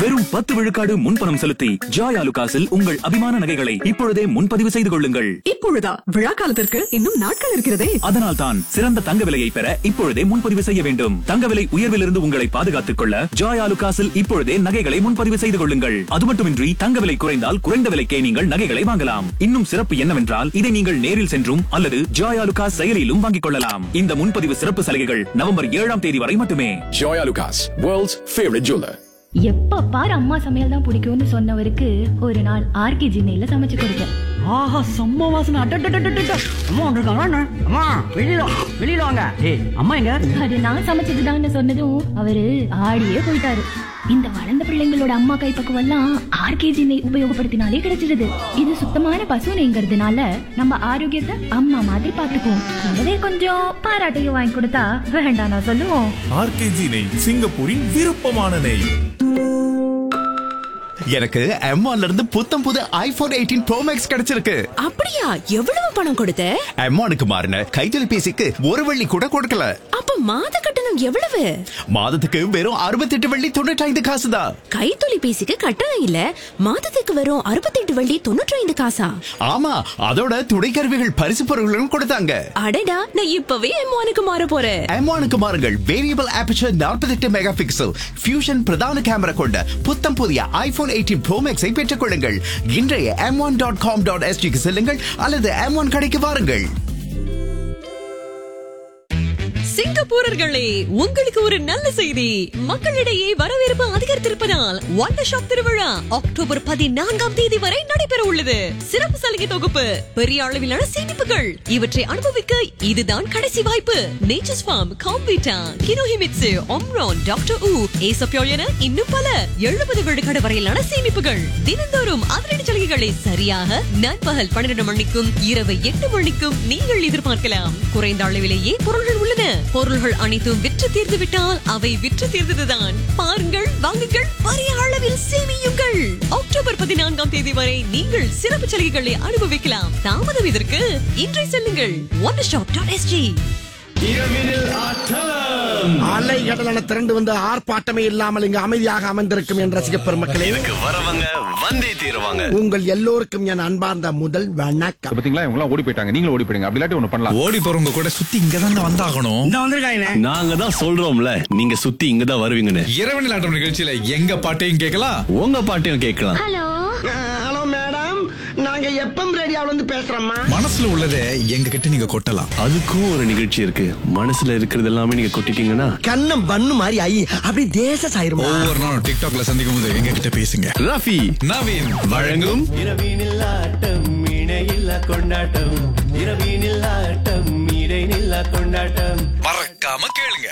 வெறும் பத்து விழுக்காடு முன்பணம் செலுத்தி ஜாய் ஆலுகாஸில் உங்கள் அபிமான நகைகளை இப்பொழுதே முன்பதிவு செய்து கொள்ளுங்கள் இப்பொழுதா விழா காலத்திற்கு இன்னும் நாட்கள் இருக்கிறதே அதனால் தான் சிறந்த தங்க விலையை பெற இப்பொழுதே முன்பதிவு செய்ய வேண்டும் தங்க விலை உயர்விலிருந்து உங்களை பாதுகாத்துக் கொள்ள ஜாய் ஆலுகாஸில் இப்பொழுதே நகைகளை முன்பதிவு செய்து கொள்ளுங்கள் அது மட்டுமின்றி தங்க விலை குறைந்தால் குறைந்த விலைக்கே நீங்கள் நகைகளை வாங்கலாம் இன்னும் சிறப்பு என்னவென்றால் இதை நீங்கள் நேரில் சென்றும் அல்லது ஜாய் ஆலுகாஸ் செயலிலும் வாங்கிக் கொள்ளலாம் இந்த முன்பதிவு சிறப்பு சலுகைகள் நவம்பர் ஏழாம் தேதி வரை மட்டுமே Joya Lucas, world's favorite jeweler. எப்ப பாரு அம்மா சமையல் தான் பிடிக்கும்னு சொன்னவருக்கு ஒரு நாள் ஆர்கே ஜினையில சமைச்சு கொடுத்தேன் ஆஹா செம்ம வாசனை அட்டட்டட்டட்டட்ட அம்மா வந்திருக்காங்க அண்ணா. அம்மா வெளியில வா, வெளியில வாங்க ஏய் அம்மா எங்க அது நான் சமைச்சதுதான்னு சொன்னதும் அவரு ஆடியே போயிட்டாரு இந்த வளர்ந்த பிள்ளைங்களோட அம்மா கைப்பக்குவம் எல்லாம் ஆர்கேஜி நெய் உபயோகப்படுத்தினாலே கிடைச்சிடுது இது சுத்தமான பசு நெய்ங்கிறதுனால நம்ம ஆரோக்கியத்தை அம்மா மாதிரி பாத்துக்குவோம் கூடவே கொஞ்சம் பாராட்டையும் வாங்கி கொடுத்தா வேண்டாம் நான் சொல்லுவோம் ஆர்கேஜி நெய் சிங்கப்பூரின் விருப்பமான நெய் எனக்கு M1 ல இருந்து புத்தம் புது ஐபோன் எயிட்டீன் ப்ரோ மேக்ஸ் கிடைச்சிருக்கு அப்படியா எவ்வளவு பணம் கொடுத்த M1க்கு மாறின கைத்தொலைபேசிக்கு ஒரு வெள்ளி கூட கொடுக்கல அப்ப மாத கட்டணம் எவ்வளவு மாதத்துக்கு வெறும் அறுபத்தெட்டு வெள்ளி தொண்ணூற்றி ஐந்து காசு தான் கைத்தொலைபேசிக்கு கட்டணம் இல்ல மாதத்துக்கு வரும் அறுபத்தெட்டு வள்ளி தொண்ணூற்றி ஐந்து காசா ஆமா அதோட துணை கருவிகள் பரிசு பொருள்களும் கொடுத்தாங்க அடடா நான் இப்பவே எம்மானுக்கு மாற போறேன் M1க்கு மாறுங்கள் variable aperture 48 mega pixel fusion பிரதான கேமரா கொண்ட புத்தம் புதிய ஐபோன் எயிட்டீன் ப்ரோ மேக்ஸை பெற்றுக் கொள்ளுங்கள் இன்றைய M one dot com dot எஸ்டிக்கு செல்லுங்கள் அல்லது எம் ஒன் கடைக்கு வாருங்கள் சிங்கப்பூரர்களே உங்களுக்கு ஒரு நல்ல செய்தி மக்களிடையே வரவேற்பு அதிகரித்திருப்பதால் வண்டர் ஷாப் திருவிழா அக்டோபர் பதினான்காம் தேதி வரை நடைபெற உள்ளது சிறப்பு சலுகை தொகுப்பு பெரிய அளவிலான சேமிப்புகள் இவற்றை அனுபவிக்க இதுதான் கடைசி வாய்ப்பு நேச்சர்ஸ் ஃபார்ம் காம்பீட்டா கினோஹிமிட்சு ஒம்ரான் டாக்டர் ஊ ஏசப்யோல் என இன்னும் பல எழுபது விழுக்காடு வரையிலான சேமிப்புகள் தினந்தோறும் அதிரடி சலுகைகளை சரியாக நண்பகல் பன்னிரண்டு மணிக்கும் இரவு எட்டு மணிக்கும் நீங்கள் எதிர்பார்க்கலாம் குறைந்த அளவிலேயே பொருள்கள் உள்ளன பொருள்கள் அனைத்தும் விற்று தீர்ந்து விட்டால் அவை விற்று தீர்ந்ததுதான் பாருங்கள் வாங்குங்கள் பெரிய அளவில் சேமியுங்கள் அக்டோபர் பதினான்காம் தேதி வரை நீங்கள் சிறப்பு சலுகைகளை அனுபவிக்கலாம் தாமதம் இதற்கு இன்றை செல்லுங்கள் ஒன் ஷாப் டாட் எஸ்ஜி அலை கடலான திரண்டு வந்து ஆர்ப்பாட்டமே இல்லாமல் இங்கு அமைதியாக அமர்ந்திருக்கும் என் ரசிக பெருமக்களே வரவங்க வந்தே தீருவாங்க உங்கள் எல்லோருக்கும் என் அன்பார்ந்த முதல் வணக்கம் பாத்தீங்களா இவங்க எல்லாம் ஓடி போயிட்டாங்க நீங்களும் ஓடி போயிடுங்க அப்படி இல்லாட்டி ஒண்ணு பண்ணலாம் ஓடி போறவங்க கூட சுத்தி இங்க தான் வந்தாகணும் இந்த வந்திருக்காங்க நாங்க தான் சொல்றோம்ல நீங்க சுத்தி இங்க தான் வருவீங்கன்னு இரவு நிலாட்டம் நிகழ்ச்சியில எங்க பாட்டையும் கேட்கலாம் உங்க பாட்டையும் கேட்கலாம் ஹலோ மேடம் நாங்க எப்பம் ரேடியோல இருந்து பேசுறோம்மா மனசுல உள்ளதை எங்க கிட்ட நீங்க கொட்டலாம் அதுக்கும் ஒரு நிகழ்ச்சி இருக்கு மனசுல இருக்கிறது எல்லாமே நீங்க கொட்டிட்டீங்கன்னா கண்ணம் பண்ணு மாதிரி ஐ அப்படி தேச சாயிருமா ஒவ்வொரு நாளும் டிக்டாக்ல சந்திக்கும் போது எங்க கிட்ட பேசுங்க ரஃபி நவீன் வழங்கும் இரவினில் ஆட்டம் இணையில்ல கொண்டாட்டம் இரவினில் ஆட்டம் இடைநில்ல கொண்டாட்டம் மறக்காம கேளுங்க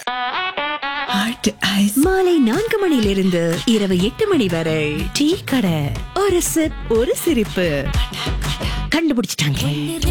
மாலை நான்கு மணியிலிருந்து இரவு எட்டு மணி வரை டீ கடை ஒரு சிப் ஒரு சிரிப்பு கண்டுபிடிச்சிட்டாங்க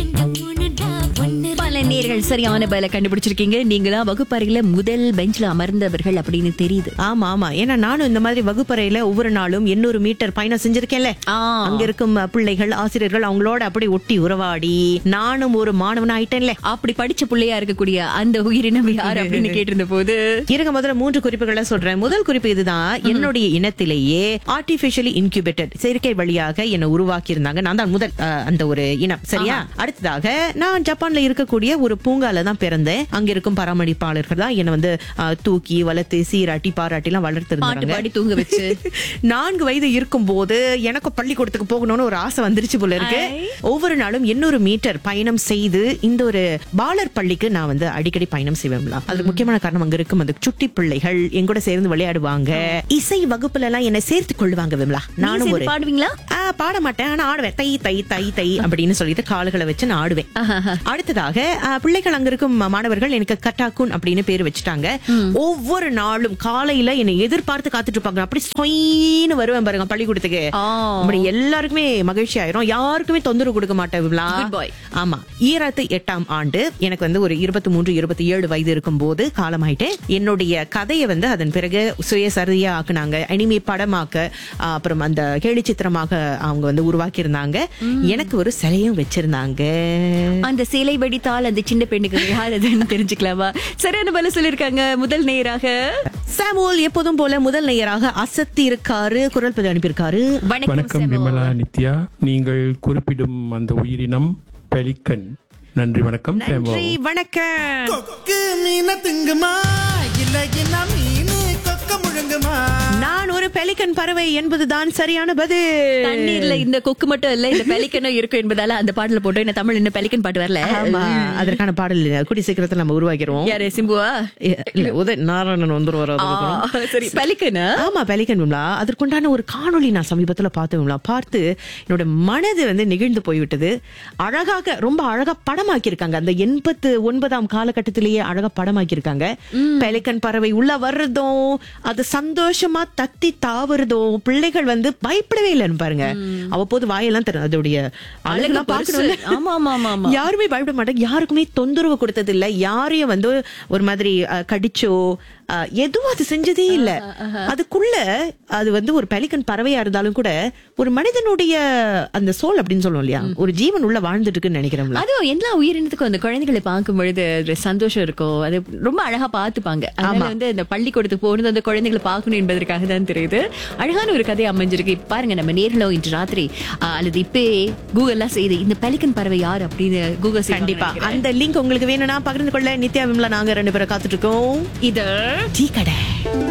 பல நேர்கள் சரியான பதில கண்டுபிடிச்சிருக்கீங்க நீங்களா வகுப்பறையில முதல் பெஞ்ச்ல அமர்ந்தவர்கள் அப்படின்னு தெரியுது ஆமா ஆமா ஏன்னா நானும் இந்த மாதிரி வகுப்பறையில ஒவ்வொரு நாளும் எண்ணூறு மீட்டர் பயணம் செஞ்சிருக்கேன்ல அங்க இருக்கும் பிள்ளைகள் ஆசிரியர்கள் அவங்களோட அப்படி ஒட்டி உறவாடி நானும் ஒரு மாணவன் ஆயிட்டேன்ல அப்படி படிச்ச பிள்ளையா இருக்கக்கூடிய அந்த உயிரினம் யார் அப்படின்னு கேட்டிருந்த போது இருங்க முதல்ல மூன்று குறிப்புகளை சொல்றேன் முதல் குறிப்பு இதுதான் என்னுடைய இனத்திலேயே ஆர்டிபிஷியலி இன்குபேட்டட் செயற்கை வழியாக என்னை உருவாக்கி இருந்தாங்க நான் தான் முதல் அஹ், அந்த ஒரு இனம் சரியா அடுத்ததாக நான் ஜப்பான்ல இருக்கக்கூடிய ஒரு பூங்கால தான் பிறந்தேன் அங்க இருக்கும் பராமரிப்பாளர்கள் தான் என்னை வந்து அஹ், தூக்கி வளர்த்து சீராட்டி பாராட்டி எல்லாம் பாட்டு பாடி வளர்த்து தூங்க வச்சு நான்கு வயது இருக்கும் போது எனக்கு பள்ளிக்கூடத்துக்கு போகணும்னு ஒரு ஆசை வந்துருச்சு போல இருக்கு ஒவ்வொரு நாளும் எண்ணூறு மீட்டர் பயணம் செய்து இந்த ஒரு பாலர் பள்ளிக்கு நான் வந்து அடிக்கடி பயணம் செய்வேன்ல அதுக்கு முக்கியமான காரணம் அங்க இருக்கும் அந்த சுட்டி பிள்ளைகள் என் கூட சேர்ந்து விளையாடுவாங்க இசை வகுப்புல எல்லாம் என்ன சேர்த்து கொள்ளுவாங்க விமலா நானும் சேர்ந்து ஒரு பாடுவீங்களா ஆ, பாட மாட்டேன் ஆனா ஆடுவேன் தை தை தை தை அப்படின்னு சொல்லிட்டு கால்களை வச்சு நான் ஆடுவேன் அடுத்ததாக ஆ, பிள்ளைகள் அங்க இருக்கும் மாணவர்கள் எனக்கு கட்டாக்குன் அப்படின்னு பேர் வச்சுட்டாங்க ஒவ்வொரு நாளும் காலையில என்னை எதிர்பார்த்து காத்துட்டு இருப்பாங்க அப்படி சொயின்னு வருவேன் பாருங்க பள்ளிக்கூடத்துக்கு அப்படி எல்லாருக்குமே மகிழ்ச்சி ஆயிரும் யாருக்குமே தொந்தரவு கொடுக்க மாட்டேன் விமலா. Good boy. ஆமா ஈராயிரத்தி எட்டாம் ஆண்டு எனக்கு வந்து ஒரு இருபத்தி மூன்று இருபத்தி ஏழு வயது இருக்கும் போது காலமாயிட்டேன் என்னுடைய கதையை வந்து அதன் பிறகு சுயசரியா ஆக்குனாங்க அனிமே படமாக்க ஆ, அப்புறம் அந்த கேலி சித்திரமாக அவங்க வந்து உருவாக்கி இருந்தாங்க எனக்கு ஒரு சிலையும் வச்சிருந்தாங்க அந்த சேலை வடித்தால் அந்த சின்ன பெண்ணுக்கு யார் அதுன்னு தெரிஞ்சுக்கலாமா சரியான பதில் சொல்லிருக்காங்க முதல் நேராக சாமுவல் எப்போதும் போல முதல் நேயராக அசத்தி இருக்காரு குரல் பதிவு அனுப்பியிருக்காரு வணக்கம் விமலா நித்யா நீங்கள் குறிப்பிடும் அந்த உயிரினம் பெலிக்கன் நன்றி வணக்கம் நன்றி வணக்கம் கொக்கு மீன திங்குமா இல்ல என்ன மீன் கொக்க முழுங்குமா நான் ஒரு பெலிக்கன் பறவை என்பதுதான் சரியான பதில் தண்ணீர்ல இந்த கொக்கு மட்டும் இல்ல இந்த பெலிக்கனும் இருக்கும் என்பதால அந்த பாட்டுல போட்டு என்ன தமிழ் இன்னும் பெலிக்கன் பாட்டு வரல ஆமா அதற்கான பாடல் கூடி சீக்கிரத்துல நம்ம உருவாக்கிறோம் யாரு சிம்புவா இல்ல உதய நாராயணன் வந்து ஆ, சரி பெலிக்கனா ஆமா பெலிக்கன் விம்லா அதற்குண்டான ஒரு காணொளி நான் சமீபத்துல பார்த்தேன் விம்லா பார்த்து என்னோட மனது வந்து நிகழ்ந்து போய்விட்டது அழகாக ரொம்ப அழகா படமாக்கி இருக்காங்க அந்த எண்பத்து ஒன்பதாம் காலகட்டத்திலேயே அழகா படமாக்கி இருக்காங்க பெலிக்கன் பறவை உள்ள வர்றதும் அது சந்தோஷமா தத்தி தாவுறதும் பிள்ளைகள் வந்து பயப்படவே இல்லைன்னு பாருங்க அவ்வப்போது வாயெல்லாம் தரும் அதோடைய அழகெல்லாம் பெருசு. பார்க்கணும்ல ஆமா, ஆமா, ஆமா, ஆமா. யாருமே பயப்பட மாட்டாங்க யாருக்குமே தொந்தரவு கொடுத்தது இல்ல யாரையும் வந்து ஒரு மாதிரி அஹ், கடிச்சோ அஹ், எதுவும் அது செஞ்சதே இல்ல அதுக்குள்ள அது வந்து ஒரு பெலிக்கன் பறவையா இருந்தாலும் கூட ஒரு மனிதனுடைய அந்த சோல் அப்படின்னு சொல்லுவோம் இல்லையா ஒரு ஜீவன் உள்ள வாழ்ந்துட்டு இருக்குன்னு நினைக்கிறோம்ல அதுவும் எல்லா உயிரினத்துக்கும் அந்த குழந்தைகளை பார்க்கும் பொழுது அது சந்தோஷம் இருக்கும் அது ரொம்ப அழகா பார்த்துப்பாங்க அதனால வந்து இந்த பள்ளிக்கூடத்துக்கு போனது அந்த குழந்தைகளை பார்க்கணும் என்பதற்காக தான் தெரியுது அழகான ஒரு கதை அமைஞ்சிருக்கு இப்ப பாருங்க நம்ம நேர்ல இன்று ராத்திரி ஆ, அல்லது இப்பே கூகுள்லாம் செய்து இந்த பெலிக்கன் பறவை யார் அப்படின்னு கூகுள் கண்டிப்பா அந்த லிங்க் உங்களுக்கு வேணும்னா பகிர்ந்து கொள்ள நித்யா விம்லா நாங்க ரெண்டு பேரும் காத்துட்டு இருக்கோம் இது டீ கடை